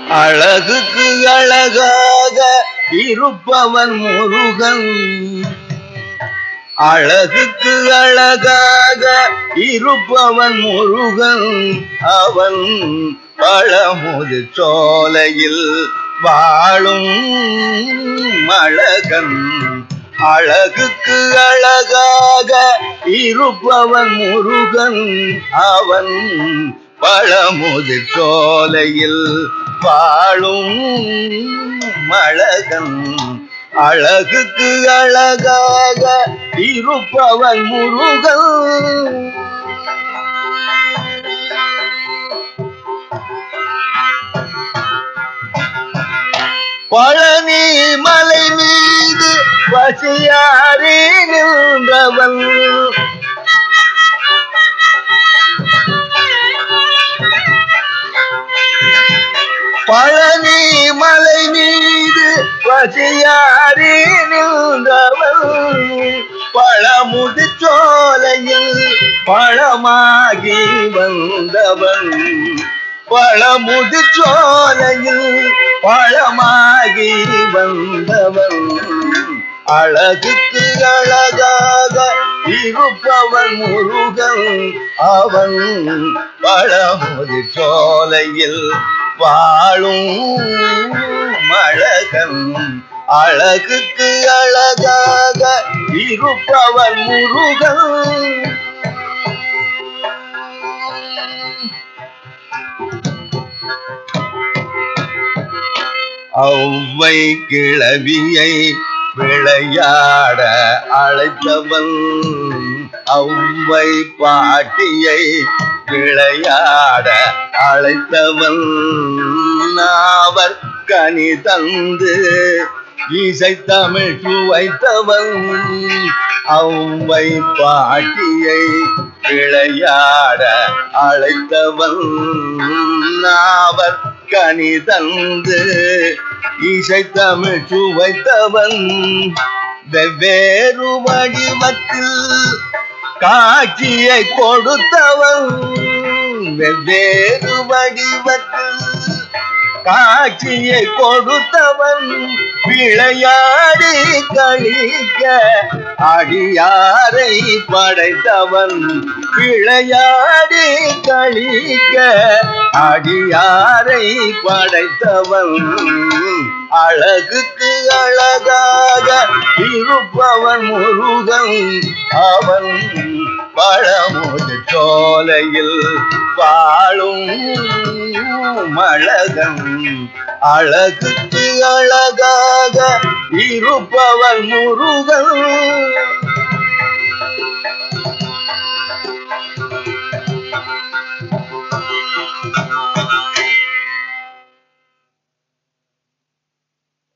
அழகுக்கு அழகாக இருப்பவன் முருகன் அழகுக்கு அழகாக இருப்பவன் முருகன் அவன் பழமுது சோலையில் வாழும் அழகன் அழகுக்கு அழகாக இருப்பவன் முருகன் அவன் பழமுது சோலையில் வாழும் அழகன் அழகுக்கு அழகாக இருப்பவன் முருகன் பழனி மலை மீது பசியாரி நின்றவன் பழனி மலை மீது பசியாரி நின்றவன் பழமுது சோலையில் பழமாகி வந்தவன் பழமுது சோலையில் பழமாகி வந்தவன் அழகுக்கு அழகாக இருப்பவன் முருகன் அவன் பழமுது சோலையில் வாழும் அழகன் அழகுக்கு அழகாக இருப்பவன் முருகன் ஔவை கிளவியை விளையாட அழைத்தவன் ஔவை பாட்டியை விளையாட அழைத்தவன் அவர் கனி தந்து இசை தமிழ் சுவைத்தவன் ஔவை பாட்டியை விளையாட அழைத்தவன் அவர் கனி தந்து இசை தமிழ் சுவைத்தவன் வெவ்வேறு வடிவத்தில் காட்சியை கொடுத்தவன் வெவ்வேறு வடிவத்தில் காட்சியை கொடுத்தவன் விளையாடி கழிக்க அடியாரை படைத்தவன் விளையாடி கழிக்க அடியாரை படைத்தவன் அழகுக்கு அழகாக இருப்பவன் முருகன் அவன் பழமுது சோலையில் வாழும் அழகன் அழகுக்கு அழகாக இருப்பவன் முருகன்